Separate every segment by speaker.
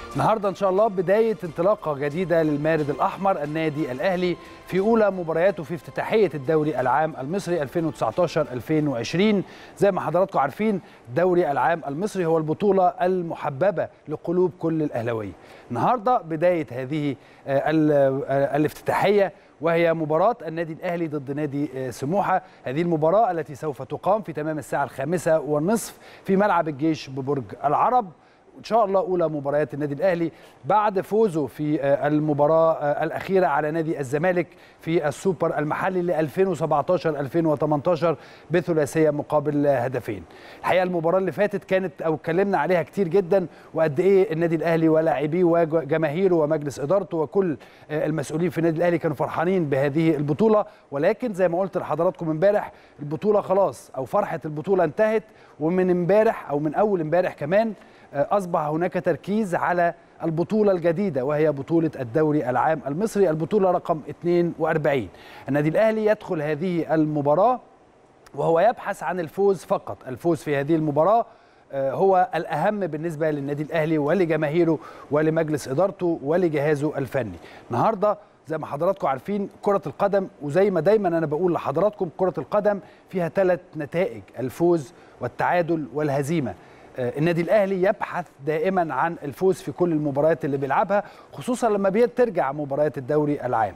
Speaker 1: النهارده ان شاء الله بدايه انطلاقه جديده للمارد الاحمر النادي الاهلي في اولى مبارياته في افتتاحيه الدوري العام المصري 2019 2020 زي ما حضراتكم عارفين الدوري العام المصري هو البطوله المحببه لقلوب كل الاهلاويه النهارده بدايه هذه الافتتاحيه وهي مباراة النادي الأهلي ضد نادي سموحة هذه المباراة التي سوف تقام في تمام الساعة الخامسة والنصف في ملعب الجيش ببرج العرب ان شاء الله اولى مباريات النادي الاهلي بعد فوزه في المباراه الاخيره على نادي الزمالك في السوبر المحلي ل 2017 2018 بثلاثيه مقابل هدفين. الحقيقه المباراه اللي فاتت كانت او اتكلمنا عليها كتير جدا وقد ايه النادي الاهلي ولاعبيه وجماهيره ومجلس ادارته وكل المسؤولين في النادي الاهلي كانوا فرحانين بهذه البطوله ولكن زي ما قلت لحضراتكم امبارح البطوله خلاص او فرحه البطوله انتهت ومن امبارح او من اول امبارح كمان اصبح هناك تركيز على البطولة الجديدة وهي بطولة الدوري العام المصري البطولة رقم 42 النادي الأهلي يدخل هذه المباراة وهو يبحث عن الفوز فقط الفوز في هذه المباراة هو الأهم بالنسبة للنادي الأهلي ولجماهيره ولمجلس إدارته ولجهازه الفني النهاردة زي ما حضراتكم عارفين كرة القدم وزي ما دايما أنا بقول لحضراتكم كرة القدم فيها ثلاث نتائج الفوز والتعادل والهزيمة النادي الاهلي يبحث دائما عن الفوز في كل المباريات اللي بيلعبها خصوصا لما بترجع مباريات الدوري العام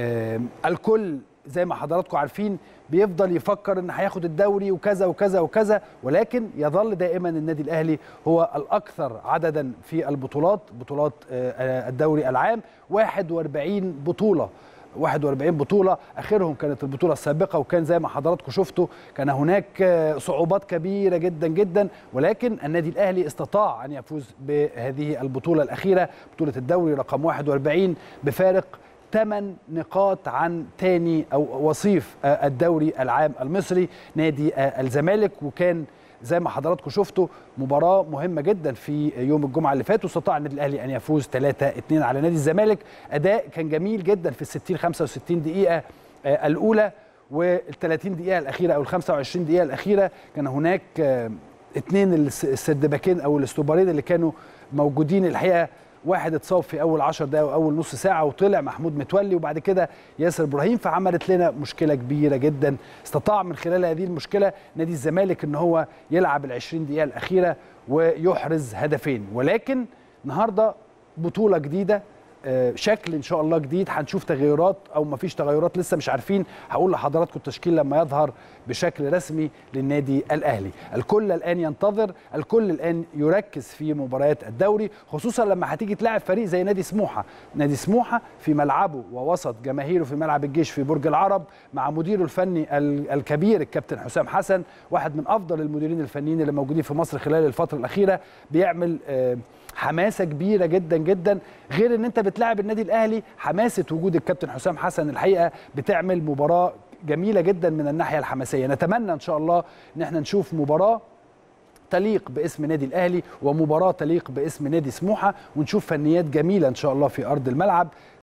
Speaker 1: الكل زي ما حضراتكم عارفين بيفضل يفكر ان هياخد الدوري وكذا وكذا وكذا ولكن يظل دائما النادي الاهلي هو الاكثر عددا في البطولات بطولات الدوري العام 41 بطوله 41 بطوله اخرهم كانت البطوله السابقه وكان زي ما حضراتكم شفتوا كان هناك صعوبات كبيره جدا جدا ولكن النادي الاهلي استطاع ان يفوز بهذه البطوله الاخيره بطوله الدوري رقم 41 بفارق 8 نقاط عن تاني او وصيف الدوري العام المصري نادي الزمالك وكان زي ما حضراتكم شفتوا مباراه مهمه جدا في يوم الجمعه اللي فات واستطاع النادي الاهلي ان يفوز 3 2 على نادي الزمالك اداء كان جميل جدا في ال 60 65 دقيقه الاولى وال 30 دقيقه الاخيره او ال 25 دقيقه الاخيره كان هناك اثنين السردباكين او الاستوبارين اللي كانوا موجودين الحقيقه واحد اتصاب في اول 10 دقائق واول نص ساعه وطلع محمود متولي وبعد كده ياسر ابراهيم فعملت لنا مشكله كبيره جدا استطاع من خلال هذه المشكله نادي الزمالك ان هو يلعب ال 20 دقيقه الاخيره ويحرز هدفين ولكن النهارده بطوله جديده شكل ان شاء الله جديد هنشوف تغيرات او ما فيش تغيرات لسه مش عارفين هقول لحضراتكم التشكيل لما يظهر بشكل رسمي للنادي الاهلي الكل الان ينتظر الكل الان يركز في مباريات الدوري خصوصا لما هتيجي تلاعب فريق زي نادي سموحه نادي سموحه في ملعبه ووسط جماهيره في ملعب الجيش في برج العرب مع مديره الفني الكبير الكابتن حسام حسن واحد من افضل المديرين الفنيين اللي موجودين في مصر خلال الفتره الاخيره بيعمل حماسه كبيره جدا جدا غير ان انت بتلاعب النادي الاهلي حماسه وجود الكابتن حسام حسن الحقيقه بتعمل مباراه جميله جدا من الناحيه الحماسيه نتمنى ان شاء الله ان احنا نشوف مباراه تليق باسم نادي الاهلي ومباراه تليق باسم نادي سموحه ونشوف فنيات جميله ان شاء الله في ارض الملعب